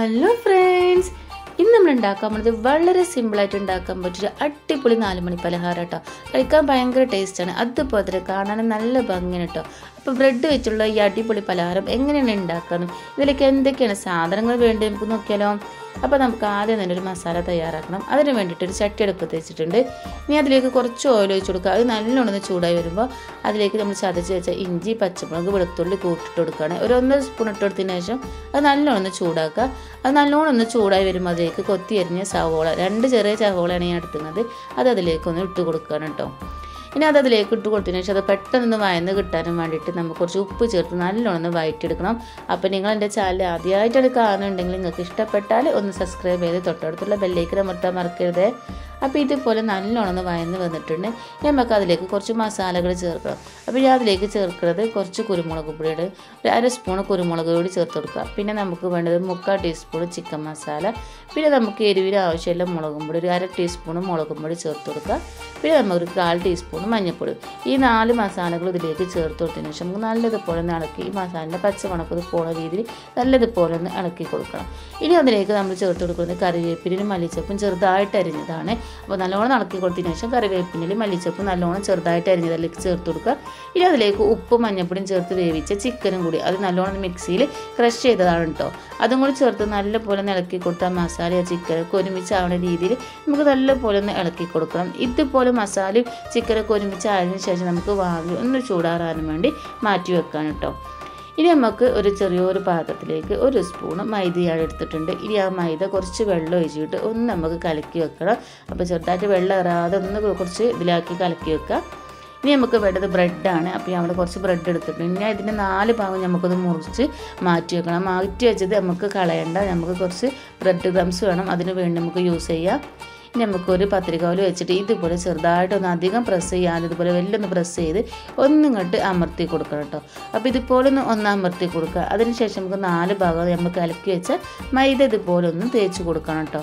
hello friends ഇന്ന് നമ്മൾ ഉണ്ടാക്കാൻ പോകുന്നത് വളരെ സിമ്പിളായിട്ട് ഉണ്ടാക്കാൻ പറ്റിയ അടിപൊളി നാല് മണി പലഹാരം കേട്ടോ കഴിക്കാൻ ഭയങ്കര ടേസ്റ്റാണ് അതുപോലെ തന്നെ കാണാനും നല്ല ഭംഗിയാണ് കേട്ടോ അപ്പോൾ ബ്രെഡ് വെച്ചുള്ള ഈ അടിപൊളി പലഹാരം എങ്ങനെയാണ് ഉണ്ടാക്കാനും ഇതിലേക്ക് എന്തൊക്കെയാണ് സാധനങ്ങൾ വേണ്ടി നമുക്ക് നോക്കിയാലോ അപ്പോൾ നമുക്ക് ആദ്യം തന്നെ ഒരു മസാല തയ്യാറാക്കണം അതിന് വേണ്ടിയിട്ട് ഒരു ചട്ടി അടുപ്പത്ത് വെച്ചിട്ടുണ്ട് ഇനി അതിലേക്ക് കുറച്ച് ഓയിൽ ഒഴിച്ച് കൊടുക്കുക അത് നല്ലോണം ഒന്ന് ചൂടായി വരുമ്പോൾ അതിലേക്ക് നമ്മൾ ചതച്ച് വെച്ച ഇഞ്ചി പച്ചമുളക് വെളുത്തുള്ളി കൂട്ടിട്ട് കൊടുക്കുകയാണ് ഒരു ഒന്നര സ്പൂൺ ഇട്ട് കൊടുത്തതിന് ശേഷം അത് നല്ലോണം ഒന്ന് ചൂടാക്കുക അത് നല്ലോണം ഒന്ന് ചൂടായി വരുമ്പോൾ അതിലേക്ക് കൊത്തി അരിഞ്ഞ സവോള രണ്ട് ചെറിയ സവോളയാണ് ഞാൻ എടുക്കുന്നത് അത് അതിലേക്ക് ഒന്ന് ഇട്ട് കൊടുക്കുകയാണ് കേട്ടോ ഇനി അത് അതിലേക്ക് ഇട്ട് കൊടുത്തതിന് ശേഷം അത് പെട്ടെന്ന് വയന്ന് കിട്ടാനും വേണ്ടിയിട്ട് നമുക്ക് കുറച്ച് ഉപ്പ് ചേർത്ത് നല്ലോണം ഒന്ന് വയറ്റിയെടുക്കണം അപ്പോൾ നിങ്ങൾ എൻ്റെ ചാനൽ ആദ്യമായിട്ടാണ് കാണുന്നുണ്ടെങ്കിൽ നിങ്ങൾക്ക് ഇഷ്ടപ്പെട്ടാൽ ഒന്ന് സബ്സ്ക്രൈബ് ചെയ്ത് തൊട്ടടുത്തുള്ള ബെല്ലേക്ക് അമർത്താൻ മറക്കരുത് അപ്പോൾ ഇതുപോലെ നല്ലോണം ഒന്ന് വയന്ന് വന്നിട്ടുണ്ട് നമുക്ക് അതിലേക്ക് കുറച്ച് മസാലകൾ ചേർക്കണം അപ്പോൾ ഞാൻ അതിലേക്ക് ചേർക്കുന്നത് കുറച്ച് കുരുമുളക് പൊടിയുടെ ഒരു അര സ്പൂൺ കുരുമുളക് പൊടി ചേർത്ത് കൊടുക്കുക പിന്നെ നമുക്ക് വേണ്ടത് മുക്കാൽ ടീസ്പൂൺ ചിക്കൻ മസാല പിന്നെ നമുക്ക് എരിവിന് ആവശ്യമുള്ള മുളകും പൊടി ഒരു അര ടീസ്പൂൺ മുളകും പൊടി ചേർത്ത് കൊടുക്കുക പിന്നെ നമുക്കൊരു കാൽ ടീസ്പൂൺ മഞ്ഞൾപ്പൊടി ഈ നാല് മസാലകൾ ഇതിലേക്ക് ചേർത്ത് കൊടുത്തതിന് ശേഷം നമുക്ക് നല്ലതുപോലെ ഒന്ന് ഇളക്കി ഈ മസാലൻ്റെ പച്ചമണക്കത് പോണ രീതിയിൽ നല്ലതുപോലെ ഒന്ന് ഇളക്കി കൊടുക്കണം ഇനി അതിലേക്ക് നമ്മൾ ചേർത്ത് കൊടുക്കുന്നത് കറിവേപ്പിനും മല്ലിച്ചപ്പും ചെറുതായിട്ട് അരിഞ്ഞതാണ് അപ്പോൾ നല്ലോണം ഇളക്കി കൊടുത്തതിന് ശേഷം കറിവേപ്പിനും മല്ലിച്ചപ്പും നല്ലോണം ചെറുതായിട്ട് അരിഞ്ഞത് അതിലേക്ക് ചേർത്ത് കൊടുക്കുക ഇനി അതിലേക്ക് ഉപ്പും മഞ്ഞപ്പൊടിയും ചേർത്ത് വേവിച്ച ചിക്കനും കൂടി അത് നല്ലോണം മിക്സിയിൽ ക്രഷ് ചെയ്തതാണ് കേട്ടോ അതും കൂടി ചേർത്ത് നല്ലപോലെ ഒന്ന് ഇളക്കി കൊടുത്താൽ മസാല ചിക്കനൊക്കെ ഒരുമിച്ച് ആവുന്ന രീതിയിൽ നമുക്ക് നല്ലപോലെ ഒന്ന് ഇളക്കി കൊടുക്കണം ഇതുപോലെ മസാലയും ചിക്കനൊക്കെ ഒരുമിച്ച് ആയതിനു ശേഷം നമുക്ക് വാങ്ങി ഒന്ന് ചൂടാറാനും വേണ്ടി മാറ്റി വെക്കാൻ കേട്ടോ ഇനി നമുക്ക് ഒരു ചെറിയൊരു പാത്രത്തിലേക്ക് ഒരു സ്പൂണ് മൈദയാണ് എടുത്തിട്ടുണ്ട് ഇനി ആ മൈദ കുറച്ച് വെള്ളം ഒഴിച്ചിട്ട് ഒന്ന് നമുക്ക് കലക്കി വെക്കണം അപ്പോൾ ചെറുതായിട്ട് വെള്ളം ഇറാതെ ഒന്ന് കുറച്ച് ഇതിലാക്കി കലക്കി വെക്കുക ഇനി നമുക്ക് വേണ്ടത് ബ്രെഡാണ് അപ്പോൾ അവിടെ കുറച്ച് ബ്രെഡ് എടുത്തിട്ടുണ്ട് ഇനി ഇതിൻ്റെ നാല് ഭാഗം നമുക്കത് മുറിച്ച് മാറ്റി വെക്കണം മാറ്റി വെച്ചത് നമുക്ക് കളയണ്ട നമുക്ക് കുറച്ച് ബ്രെഡ് ക്രംസ് വേണം അതിന് വേണ്ടി നമുക്ക് യൂസ് ചെയ്യാം ഇനി നമുക്കൊരു പത്രികോല് വെച്ചിട്ട് ഇതുപോലെ ചെറുതായിട്ടൊന്ന് അധികം പ്രസ് ചെയ്യാതെ ഇതുപോലെ വലിയൊന്ന് പ്രസ് ചെയ്ത് ഒന്നിങ്ങോട്ട് അമർത്തി കൊടുക്കണം കേട്ടോ അപ്പോൾ ഇതുപോലെ ഒന്ന് ഒന്ന് അമർത്തി കൊടുക്കുക അതിനുശേഷം നമുക്ക് നാല് ഭാഗം നമുക്ക് കലക്കി വെച്ച മൈദ ഇതുപോലെ ഒന്ന് തേച്ച് കൊടുക്കണം കേട്ടോ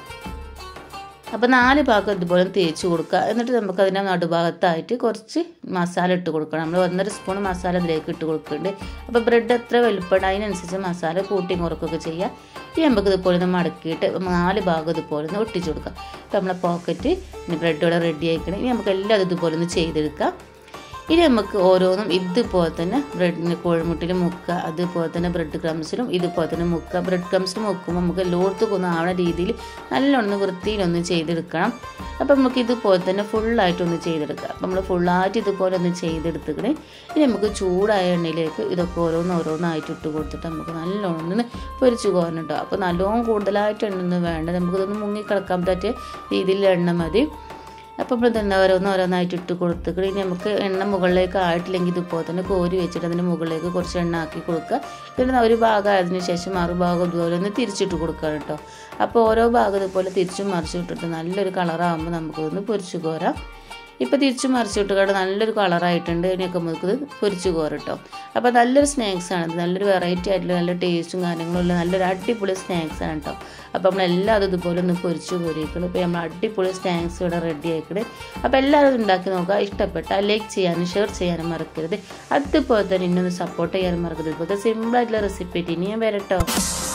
അപ്പോൾ നാല് ഭാഗം ഇതുപോലെ തേച്ച് കൊടുക്കുക എന്നിട്ട് നമുക്ക് അതിൻ്റെ നടുഭാഗത്തായിട്ട് കുറച്ച് മസാല ഇട്ട് കൊടുക്കണം നമ്മൾ ഒന്നര സ്പൂൺ മസാല ഇതിലേക്ക് ഇട്ട് കൊടുക്കുന്നുണ്ട് അപ്പോൾ ബ്രെഡ് എത്ര വലുപ്പമുണ്ട് അതിനനുസരിച്ച് മസാല കൂട്ടി കുറക്കൊക്കെ ചെയ്യുക ഇനി നമുക്ക് ഇതുപോലെ ഒന്ന് മടക്കിയിട്ട് നാല് ഭാഗം ഇതുപോലെ ഒന്ന് ഒട്ടിച്ച് കൊടുക്കാം അപ്പോൾ നമ്മളെ പോക്കറ്റ് ബ്രെഡ് ഇവിടെ റെഡി ആയിക്കണം ഇനി നമുക്ക് എല്ലാം ഇതുപോലെ ഒന്ന് ചെയ്തെടുക്കാം ഇനി നമുക്ക് ഓരോന്നും ഇതുപോലെ തന്നെ ബ്രെഡിന് കോഴിമുട്ടിൽ മുക്കുക അതുപോലെ തന്നെ ബ്രെഡ് ക്രംസിലും ഇതുപോലെ തന്നെ മുക്കുക ബ്രെഡ് ക്രംസിൽ മുക്കുമ്പോൾ നമുക്ക് എല്ലായിടത്തും ഒന്ന് ആവണ രീതിയിൽ നല്ലോണം വൃത്തിയിലൊന്ന് ചെയ്തെടുക്കണം അപ്പം നമുക്ക് ഇതുപോലെ തന്നെ ഫുള്ളായിട്ടൊന്ന് ചെയ്തെടുക്കുക അപ്പം നമ്മൾ ഫുള്ളായിട്ട് ഇതുപോലെ ഒന്ന് ചെയ്തെടുത്തുക്കണേ ഇനി നമുക്ക് ചൂടായ എണ്ണയിലേക്ക് ഇതൊക്കെ ഓരോന്ന് ഓരോന്നായിട്ട് ഇട്ട് കൊടുത്തിട്ട് നമുക്ക് നല്ലോണം ഒന്ന് പൊരിച്ച് കോരണം കേട്ടോ അപ്പോൾ നല്ലോണം കൂടുതലായിട്ട് എണ്ണൊന്നും വേണ്ട നമുക്കിതൊന്ന് മുങ്ങിക്കിടക്കാൻ പറ്റിയ രീതിയിൽ എണ്ണ മതി അപ്പോൾ നമ്മൾ തന്നെ ഓരോന്ന് ഓരോന്നായിട്ട് ഇട്ട് കൊടുത്തിട്ട് ഇനി നമുക്ക് എണ്ണ മുകളിലേക്ക് ആയിട്ടില്ലെങ്കിൽ ഇതുപോലെ തന്നെ കോരി വെച്ചിട്ട് അതിൻ്റെ മുകളിലേക്ക് കുറച്ച് എണ്ണ ആക്കി കൊടുക്കുക പിന്നെ ഒരു ഭാഗം ആയതിനു ശേഷം മറുഭാഗം ഇതുപോലെ ഒന്ന് തിരിച്ചിട്ട് കൊടുക്കുക കേട്ടോ അപ്പോൾ ഓരോ ഭാഗം ഇതുപോലെ തിരിച്ചും മറിച്ചും ഇട്ടിട്ട് നല്ലൊരു കളറാകുമ്പോൾ നമുക്കൊന്ന് പൊരിച്ചു കോരാം ഇപ്പോൾ തിരിച്ചു മറിച്ചിട്ട് കണ്ട് നല്ലൊരു കളറായിട്ടുണ്ട് ഇതിനൊക്കെ നമുക്ക് പൊരിച്ചു കോരട്ടോ അപ്പോൾ നല്ലൊരു സ്നാക്സാണ് നല്ലൊരു വെറൈറ്റി ആയിട്ടുള്ള നല്ല ടേസ്റ്റും കാര്യങ്ങളും ഉള്ള നല്ലൊരു അടിപൊളി സ്നാക്സാണ് കേട്ടോ അപ്പോൾ നമ്മളെല്ലാം അത് ഇതുപോലെ ഒന്ന് പൊരിച്ചു കോരിക്കണം ഇപ്പോൾ നമ്മൾ അടിപൊളി സ്നാക്സ് ഇവിടെ റെഡി ആയിക്കണേ അപ്പോൾ എല്ലാവരും ഉണ്ടാക്കി നോക്കുക ഇഷ്ടപ്പെട്ടാൽ ലൈക്ക് ചെയ്യാനും ഷെയർ ചെയ്യാനും മറക്കരുത് അതുപോലെ തന്നെ ഇന്നൊന്ന് സപ്പോർട്ട് ചെയ്യാനും മറക്കരുത് ഇതുപോലത്തെ സിമ്പിളായിട്ടുള്ള റെസിപ്പി ഇനിയും വരട്ടോ